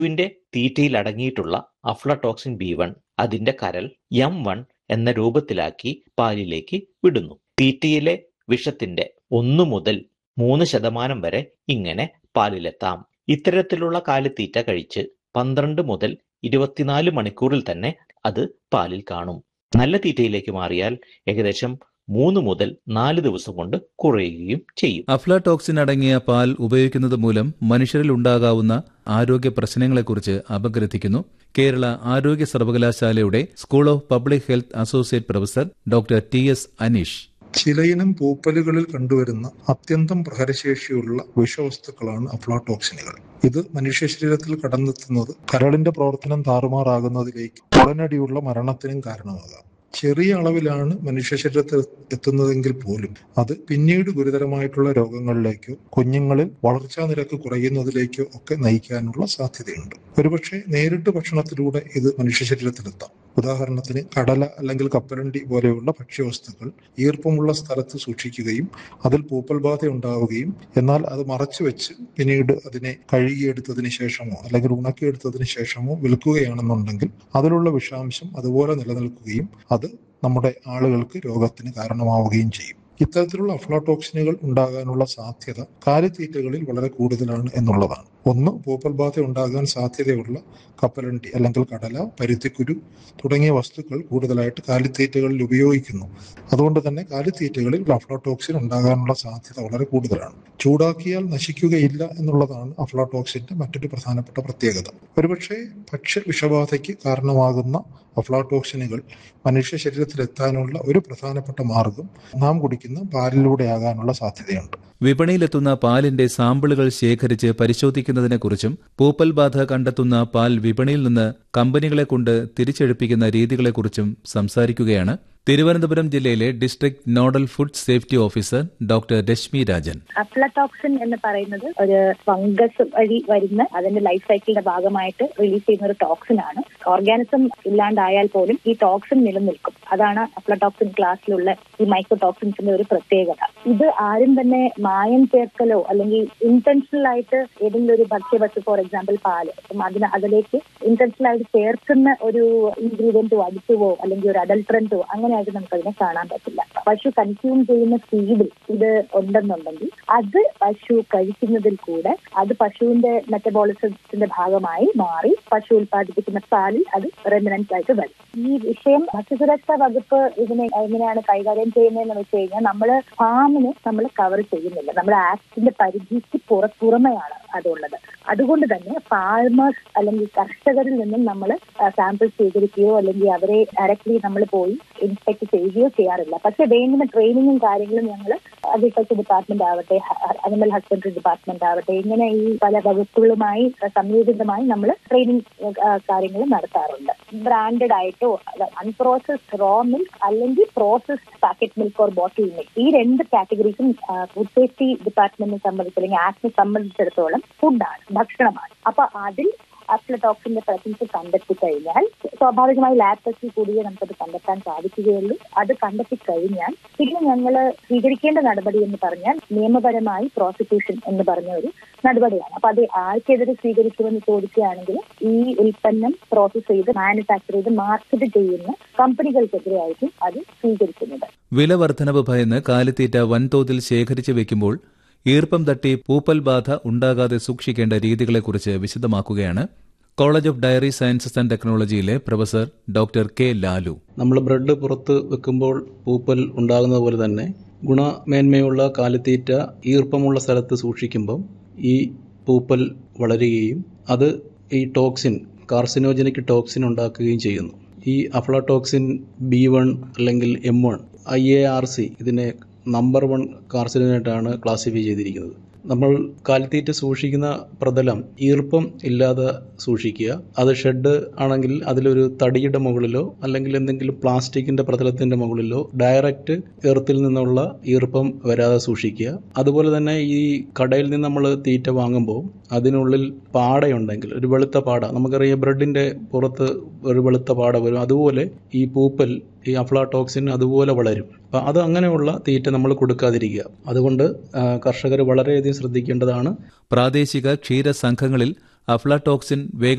പശുവിന്റെ തീറ്റയിൽ അടങ്ങിയിട്ടുള്ള അഫ്ലടോക്സിൻ B one അതിന്റെ കരൾ എം വൺ എന്ന രൂപത്തിലാക്കി പാലിലേക്ക് വിടുന്നു തീറ്റയിലെ വിഷത്തിന്റെ ഒന്നു മുതൽ മൂന്ന് ശതമാനം വരെ ഇങ്ങനെ പാലിലെത്താം ഇത്തരത്തിലുള്ള കാലിത്തീറ്റ കഴിച്ച് പന്ത്രണ്ട് മുതൽ ഇരുപത്തിനാല് മണിക്കൂറിൽ തന്നെ അത് പാലിൽ കാണും നല്ല തീറ്റയിലേക്ക് മാറിയാൽ ഏകദേശം മൂന്ന് മുതൽ നാല് ദിവസം കൊണ്ട് കുറയുകയും ചെയ്യും അഫ്ലാടോക്സിൻ അടങ്ങിയ പാൽ ഉപയോഗിക്കുന്നത് മൂലം മനുഷ്യരിൽ ഉണ്ടാകാവുന്ന ആരോഗ്യ പ്രശ്നങ്ങളെക്കുറിച്ച് അപഗ്രഥിക്കുന്നു കേരള ആരോഗ്യ സർവകലാശാലയുടെ school of public health associate professor doctor T S Aneesh ചിലയിനം പൂപ്പലുകളിൽ കണ്ടുവരുന്ന അത്യന്തം പ്രഹരശേഷിയുള്ള വിഷവസ്തുക്കളാണ് അഫ്ലാടോക്സിനുകൾ ഇത് മനുഷ്യ ശരീരത്തിൽ കടന്നെത്തുന്നത് കരളിന്റെ പ്രവർത്തനം താറുമാറാകുന്നതിലേക്ക് ഉടനടിയുള്ള മരണത്തിനും കാരണമാകാം ചെറിയ അളവിലാണ് മനുഷ്യ ശരീരത്തിൽ എത്തുന്നതെങ്കിൽ പോലും അത് പിന്നീട് ഗുരുതരമായിട്ടുള്ള രോഗങ്ങളിലേക്കോ കുഞ്ഞുങ്ങളിൽ വളർച്ചാ നിരക്ക് കുറയുന്നതിലേക്കോ ഒക്കെ നയിക്കാനുള്ള സാധ്യതയുണ്ട് ഒരുപക്ഷെ നേരിട്ട് ഭക്ഷണത്തിലൂടെ ഇത് മനുഷ്യ ശരീരത്തിലെത്താം ഉദാഹരണത്തിന് കടല അല്ലെങ്കിൽ കപ്പലണ്ടി പോലെയുള്ള ഭക്ഷ്യവസ്തുക്കൾ ഈർപ്പമുള്ള സ്ഥലത്ത് സൂക്ഷിക്കുകയും അതിൽ പൂപ്പൽ ബാധ ഉണ്ടാവുകയും എന്നാൽ അത് മറച്ചു വെച്ച് പിന്നീട് അതിനെ കഴുകിയെടുത്തതിന് ശേഷമോ അല്ലെങ്കിൽ ഉണക്കിയെടുത്തതിന് ശേഷമോ വിൽക്കുകയാണെന്നുണ്ടെങ്കിൽ അതിലുള്ള വിഷാംശം അതുപോലെ നിലനിൽക്കുകയും അത് നമ്മുടെ ആളുകൾക്ക് രോഗത്തിന് കാരണമാവുകയും ചെയ്യും ഇത്തരത്തിലുള്ള അഫ്ലാടോക്സിനുകൾ ഉണ്ടാകാനുള്ള സാധ്യത കാലിത്തീറ്റകളിൽ വളരെ കൂടുതലാണ് എന്നുള്ളതാണ് ഒന്ന് പൂപ്പൽ ബാധ ഉണ്ടാകാൻ സാധ്യതയുള്ള കപ്പലണ്ടി അല്ലെങ്കിൽ കടല പരുത്തിക്കുരു തുടങ്ങിയ വസ്തുക്കൾ കൂടുതലായിട്ട് കാലിത്തീറ്റകളിൽ ഉപയോഗിക്കുന്നു അതുകൊണ്ട് തന്നെ കാലിത്തീറ്റകളിൽ അഫ്ലാടോക്സിൻ ഉണ്ടാകാനുള്ള സാധ്യത വളരെ കൂടുതലാണ് ചൂടാക്കിയാൽ നശിക്കുകയില്ല എന്നുള്ളതാണ് അഫ്ലാടോക്സിന്റെ മറ്റൊരു പ്രധാനപ്പെട്ട പ്രത്യേകത ഒരുപക്ഷെ ഭക്ഷ്യ വിഷബാധയ്ക്ക് കാരണമാകുന്ന അഫ്ലാടോക്സിനുകൾ മനുഷ്യ ശരീരത്തിൽ എത്താനുള്ള ഒരു പ്രധാനപ്പെട്ട മാർഗം നാം കുടിക്കുന്ന പാലിലൂടെയാകാനുള്ള സാധ്യതയുണ്ട് വിപണിയിലെത്തുന്ന പാലിന്റെ സാമ്പിളുകൾ ശേഖരിച്ച് പരിശോധിക്കുന്നതിനെക്കുറിച്ചും പൂപ്പൽ ബാധ കണ്ടെത്തുന്ന പാൽ വിപണിയിൽ നിന്ന് കമ്പനികളെ കൊണ്ട് തിരിച്ചെടുപ്പിക്കുന്ന രീതികളെക്കുറിച്ചും സംസാരിക്കുകയാണ് തിരുവനന്തപുരം ജില്ലയിലെ district nodal food safety officer doctor Reshmi Rajan aflatoxin എന്ന് പറയുന്നത് ഒരു ഫംഗസ് വഴി വരുന്ന അതിന്റെ ലൈഫ് സൈക്കിളിന്റെ ഭാഗമായിട്ട് റിലീസ് ചെയ്യുന്ന ഒരു ടോക്സിൻ ആണ് ഓർഗാനിസം ഇല്ലാണ്ടായാൽ പോലും ഈ ടോക്സിൻ നിലനിൽക്കും അതാണ് അഫ്ലടോക്സിൻ ക്ലാസ്സിലുള്ള ഈ മൈക്രോടോക്സിൻസിന്റെ ഒരു പ്രത്യേകത ഇത് ആരും തന്നെ മായം ചേർക്കലോ അല്ലെങ്കിൽ ഇന്റൻഷണൽ ആയിട്ട് ഏതെങ്കിലും ഒരു ഭക്ഷ്യവസ്തു ഫോർ എക്സാമ്പിൾ പാല് അപ്പം അതിന് അതിലേക്ക് ഇന്റൻഷണൽ ആയിട്ട് ചേർക്കുന്ന ഒരു ഇൻഗ്രീഡിയന്റോ അടിച്ചുവോ അല്ലെങ്കിൽ ഒരു അഡൽട്രന്റോ അങ്ങനെയായിട്ട് നമുക്ക് അതിനെ കാണാൻ പറ്റില്ല പശു കൺസ്യൂം ചെയ്യുന്ന ഫീഡിൽ ഇത് ഉണ്ടെന്നുണ്ടെങ്കിൽ അത് പശു കഴിക്കുന്നതിൽ കൂടെ അത് പശുവിന്റെ മെറ്റബോളിസത്തിന്റെ ഭാഗമായി മാറി പശു ഉൽപ്പാദിപ്പിക്കുന്ന പാലിൽ അത് റെമിനൻസ് ആയിട്ട് വരും ഈ വിഷയം ഭക്ഷ്യസുരക്ഷാ വകുപ്പ് ഇതിനെ എങ്ങനെയാണ് കൈകാര്യം ചെയ്യുന്നതെന്ന് വെച്ച് കഴിഞ്ഞാൽ നമ്മൾ ഫാമിന് നമ്മൾ കവർ ചെയ്യുന്നില്ല നമ്മുടെ ആക്ടിന്റെ പരിധിക്ക് പുറ പുറമെയാണ് അതുള്ളത് അതുകൊണ്ട് തന്നെ ഫാർമേഴ്സ് അല്ലെങ്കിൽ കർഷകരിൽ നിന്നും നമ്മൾ സാമ്പിൾ സ്വീകരിക്കുകയോ അല്ലെങ്കിൽ അവരെ ഡയറക്ട്ലി നമ്മൾ പോയി ഇൻസ്പെക്ട് ചെയ്യുകയോ ചെയ്യാറില്ല പക്ഷെ വേണ്ടുന്ന ട്രെയിനിങ്ങും കാര്യങ്ങളും ഞങ്ങൾ അഗ്രികൾച്ചർ ഡിപ്പാർട്ട്മെന്റ് ആവട്ടെ അനിമൽ ഹസ്ബൻഡറി ഡിപ്പാർട്ട്മെന്റ് ആവട്ടെ ഇങ്ങനെ ഈ പല വകുപ്പുകളുമായി സംയോജിതമായി നമ്മൾ ട്രെയിനിങ് കാര്യങ്ങൾ നടത്താറുണ്ട് ബ്രാൻഡഡ് ആയിട്ടോ അൺപ്രോസസ്ഡ് റോ മിൽക്ക് അല്ലെങ്കിൽ processed packet milk or bottle milk ഈ രണ്ട് കാറ്റഗറീസും ഫുഡ് സേഫ്റ്റി ഡിപ്പാർട്ട്മെന്റിനെ സംബന്ധിച്ച് അല്ലെങ്കിൽ ആക്ടിനെ സംബന്ധിച്ചിടത്തോളം ഫുഡാണ് ഭക്ഷണമാണ് അപ്പൊ അതിൽ അഫ്ലടോക്സിന്റെ പ്രസൻസ് കണ്ടെത്തി കഴിഞ്ഞാൽ സ്വാഭാവികമായി ലാബ് ടെസ്റ്റിൽ കൂടിയേ നമുക്കത് കണ്ടെത്താൻ സാധിക്കുകയുള്ളൂ അത് കണ്ടെത്തി കഴിഞ്ഞാൽ പിന്നെ ഞങ്ങൾ സ്വീകരിക്കേണ്ട നടപടി എന്ന് പറഞ്ഞാൽ നിയമപരമായി പ്രോസിക്യൂഷൻ എന്ന് പറഞ്ഞ ഒരു നടപടിയാണ് അപ്പൊ അത് ആർക്കെതിരെ സ്വീകരിക്കുമെന്ന് ചോദിക്കുകയാണെങ്കിൽ ഈ ഉൽപ്പന്നം പ്രോസസ് ചെയ്ത് മാനുഫാക്ചർ ചെയ്ത് മാർക്കറ്റ് ചെയ്യുന്ന കമ്പനികൾക്കെതിരെയായിരിക്കും അത് സ്വീകരിക്കുന്നത് വില വർധനവ് ഭയന്ന് കാലിത്തീറ്റ വൻതോതിൽ ശേഖരിച്ചു വെക്കുമ്പോൾ ഈർപ്പം തട്ടി പൂപ്പൽ ബാധ ഉണ്ടാകാതെ സൂക്ഷിക്കേണ്ട രീതികളെക്കുറിച്ച് വിശദമാക്കുകയാണ് college of dairy sciences and ടെക്നോളജിയിലെ പ്രൊഫസർ ഡോക്ടർ കെ ലാലു നമ്മൾ ബ്രെഡ് പുറത്ത് വെക്കുമ്പോൾ പൂപ്പൽ ഉണ്ടാകുന്നത് പോലെ തന്നെ ഗുണമേന്മയുള്ള കാലിത്തീറ്റ ഈർപ്പമുള്ള സ്ഥലത്ത് സൂക്ഷിക്കുമ്പം ഈ പൂപ്പൽ വളരുകയും അത് ഈ ടോക്സിൻ കാർസിനോജനിക് ടോക്സിൻ ഉണ്ടാക്കുകയും ചെയ്യുന്നു ഈ അഫ്ലാടോക്സിൻ ബി വൺ അല്ലെങ്കിൽ M one I A R C ഇതിനെ നമ്പർ വൺ കാർസിനോജനായിട്ടാണ് ക്ലാസിഫൈ ചെയ്തിരിക്കുന്നത് നമ്മൾ കാലിത്തീറ്റ സൂക്ഷിക്കുന്ന പ്രതലം ഈർപ്പം ഇല്ലാതെ സൂക്ഷിക്കുക അത് ഷെഡ് ആണെങ്കിൽ അതിലൊരു തടിയുടെ മുകളിലോ അല്ലെങ്കിൽ എന്തെങ്കിലും പ്ലാസ്റ്റിക്കിന്റെ പ്രതലത്തിന്റെ മുകളിലോ ഡയറക്റ്റ് എർത്തിൽ നിന്നുള്ള ഈർപ്പം വരാതെ സൂക്ഷിക്കുക അതുപോലെ തന്നെ ഈ കടയിൽ നിന്ന് നമ്മൾ തീറ്റ വാങ്ങുമ്പോൾ അതിനുള്ളിൽ പാടയുണ്ടെങ്കിൽ ഒരു വെളുത്ത പാട നമുക്കറിയാം ബ്രെഡിന്റെ പുറത്ത് ഒരു വെളുത്ത പാട വരും അതുപോലെ ഈ പൂപ്പൽ ഈ അഫ്ലാടോക്സിൻ അതുപോലെ വളരും അപ്പം അത് അങ്ങനെയുള്ള തീറ്റ നമ്മൾ കൊടുക്കാതിരിക്കുക അതുകൊണ്ട് കർഷകർ വളരെയധികം ശ്രദ്ധിക്കേണ്ടതാണ് പ്രാദേശിക ക്ഷീര സംഘങ്ങളിൽ അഫ്ലാടോക്സിൻ വേഗ